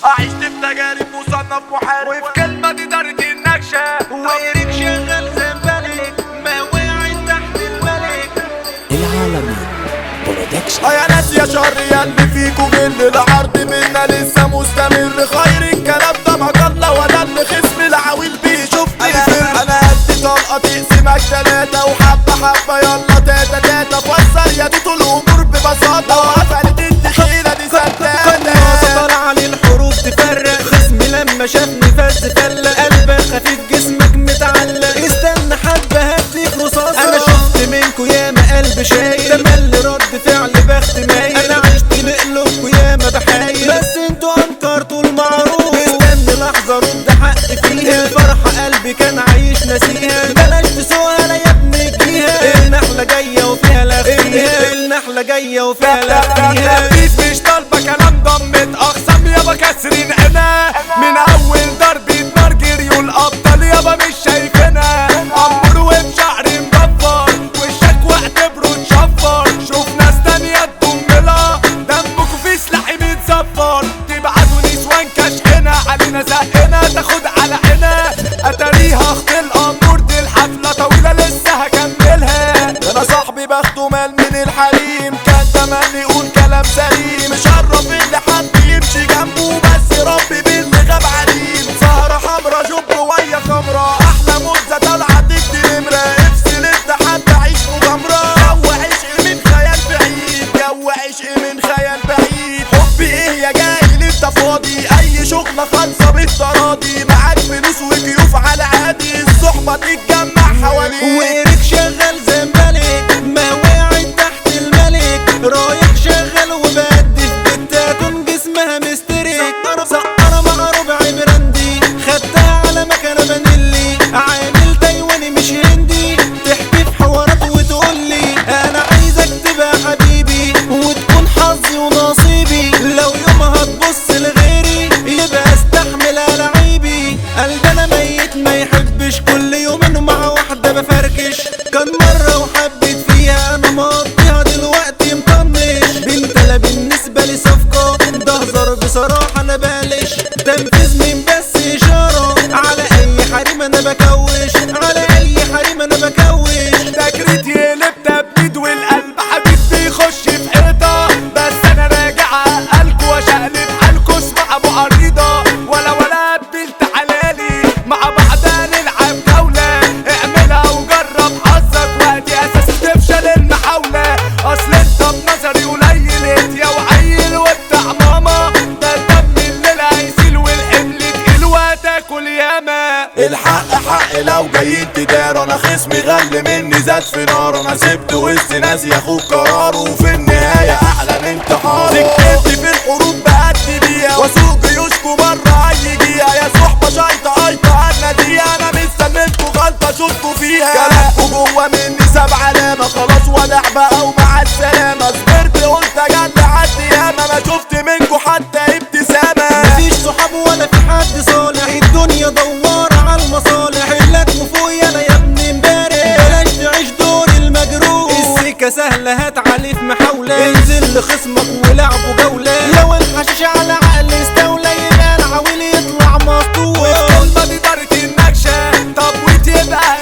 عشت في تجارب مصنف محارب وفي كلمة دي دارت النكشة ويريك شغال زنبلك ما وقعت تحت الملك العالمي برودكشن اه يا ناس يا شر يا اللي فيكوا غل العرض منا لسه مستمر خير الكلام ده مجلة ولا اللي خصم العويل بيشوفني فين انا قد طلقة تقسمك تلاتة وحبة حبة يلا تاتا تاتا فسر يا دي الامور ببساطة وقفلت التخيلة دي قناصة سدادة طالعة للحروف تفرق خصمي لما شافني فز فلق قلبك خفيف جسمك متعلق استنى حبة هاتليك رصاصة انا شفت منكو ياما قلب شايل ده مل رد فعل بخت مايل انا عشت لقلوبكو ياما بحايل بس انتوا انكرتوا المعروف استنى لحظة رد حق فيها الفرحة قلبي كان عايش ناسيها بلاش تسوقها لا يا ابني جيها النحلة جاية وفيها لفيها النحلة جاية وفيها لفيها تنفيذ مش طالبة كلام ضمت أقسام يابا كاسرين عنا من أول ضربة نار جريوا الأبطال يابا مش شايفينها أمر وبشعر مبفر وشك واعتبره اتشفر شوف ناس تانية تضملها دمكوا في سلاحي متزفر تبعتوا نسوان كشحنا علينا زقنا تاخد على عنا أتاريها أخت الأمور دي الحفلة طويلة لسه هكملها أنا صاحبي باخده مال من الحريم كان تملي يقول كلام سليم شرف اللي حد يمشي جنبه بس ربي باللي غاب عليم سهرة حمرا جب ويا خمرة أحلى موزة طالعة تدي نمرة افصل انت حتى عيش مغامرة جو عشق من خيال بعيد جو عشق من خيال بعيد حبي ايه يا جاهل انت فاضي اي شغلة خالصة بالتراضي معاك فلوس وجيوف على عادي الصحبة تتجمع حواليك وإيريك شغال زنبلك ما وقعت تحت الملك رايح شغال وبدي في بتاكم جسمها مستريك سقرة مع ربع براندي خدتها على مكنة فانيلي عامل تايواني مش هندي تحكي في حوارات وتقولي انا عايزك تبقى حبيبي وتكون حظي ونصيبي لو يوم هتبص لغيري يبقى استحمل العيبي قلبي انا ميت ما يحبش كل يومين مع واحدة بفركش كان مرة وحبيت فيها انا مقضيها دلوقتي مطنش بنت لا بالنسبة لي صفقة ده هزار بصراحة انا بقلش تنفيذ من بس اشارة على اي حريم انا بكوش على اي حريم انا بكوش تجريد يقلب تبديد والقلب حبيب بيخش في حيطة بس انا راجع عقلكوا واشقلب حالكوا اسمع ابو عريضة ولا ولا قبلت حلالي مع بعض نلعب جولة اعملها وجرب حظك وادي اساس تفشل المحاولة اصل انت بنظري قليل يا وعيل وبتاع ماما ده الدم الليلة هيسيل والحمل تقيل وهتاكل ياما الحق حق لو جايين تدار انا خصمي غل مني زاد في نار انا سبت وسط ناس ياخد قرار وفي النهاية اعلن انتحار سكتي في الحروب بأدي بيها واسوق جيوشكوا بره اي جيها يا صحبة شايطة ايطة انا دي انا مستنيتكوا غلطة شوطكوا فيها كلامكوا جوا مني سبع علامة خلاص ودع بقى ومع السلامة صبرت قلت جد عدي ياما ما شفت منكوا حتى ابتسامة مفيش صحاب ولا في حد صالح الدنيا دوارة على المصالح لك وفوق انا يا ابني امبارح بلاش تعيش دور المجروح السكة سهلة هات عليه في محاولة انزل لخصمك ولعبوا جولة لو الحشيش على عقل استولى يبقى العويل يطلع مفتوح والله دي دارت النكشة طب وتبقى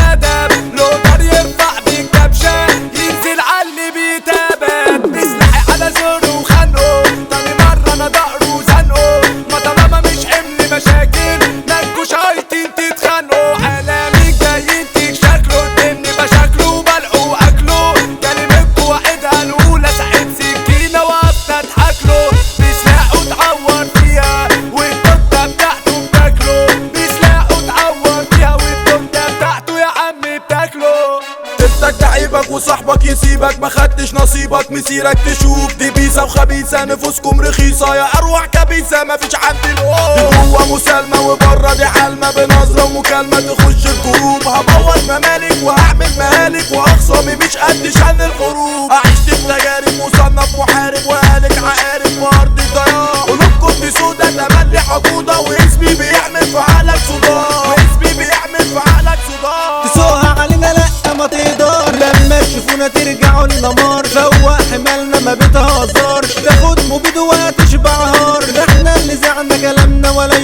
ننتدب لو دار يرفع بالكبشة ينزل عاللي بيتابع بسلاحي على زوره وخانقه تاني مرة انا ضهره وزنقه ما طالما مش حمل مشاكل مالكوش عايزين تتخانقوا عالمين جايين تشكلوا قدامني بشكله وبلقوا واكله كلمتكوا واحدة الاولى سحب سكينة وقفت اضحك له بيسلاحوا تعور فيها والتوتة بتاعته بتاكله بيسلاحوا تعور فيها والتوتة بتاعته يا عم بتاكله تفتك تعيبك وصاحبك يسيبك ما خدتش نصيبك مسيرك تشوف دي بيسة وخبيثة نفوسكم رخيصة يا أروع كبيسة مفيش عندي القوة جوه مسالمة وبره دي حالمة بنظرة ومكالمة تخش الجروب هبوظ ممالك وهعمل مهالك وأخصامي مش قد شان الحروب عشت في تجارب مصنف محارب وهالك عقارب في أرض الضياع قلوبكم دي سودا تملي حقودة واسمي بيعمل في عقلك صداع واسمي بيعمل في عقلك صداع تسوقها علينا لا ما تقدر لما تشوفونا ترجعوا النمار فوق حمالنا ما بتهزرش تاخد مبيد وهتشبع هار ده احنا اللي زعنا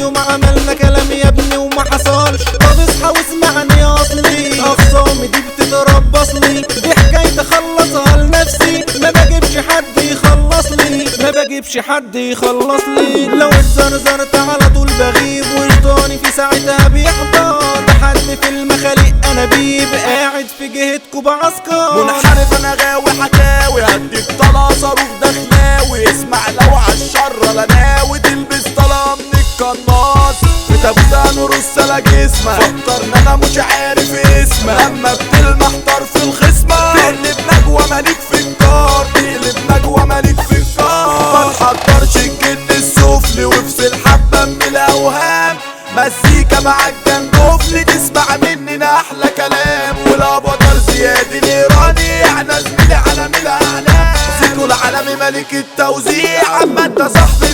يوم عملنا كلام يا ابني وما حصلش طب اصحى واسمعني اصلي اخصامي دي بتتربص لي دي حكاية اخلصها لنفسي ما بجيبش حد يخلص لي ما بجيبش حد يخلص لي لو اتزرزرت على طول بغيب وشطاني في ساعتها بيحضر حد في المخاليق انابيب قاعد في جهتكوا بعسكر منحرف انا غاوي حكاوي هديك طلا صاروخ دخلاوي اسمع لو عالشر لا ناوي تلبس طلا من القناص في تابوت نرص على جسمك فكر ان انا مش عارف اسمك لما بتلمح طرف الخصمة تقلب نجوى مليك في الكار تقلب نجوى مليك في الكار ما تحضرش الجن السفلي وافصل حبة من الاوهام مزيكا معاك جنجوفلي تسمع مننا احلى كلام والابطال زياد الايراني احنا زميلي عالم الاعلام سيكو العالمي ملك التوزيع اما انت صاحبي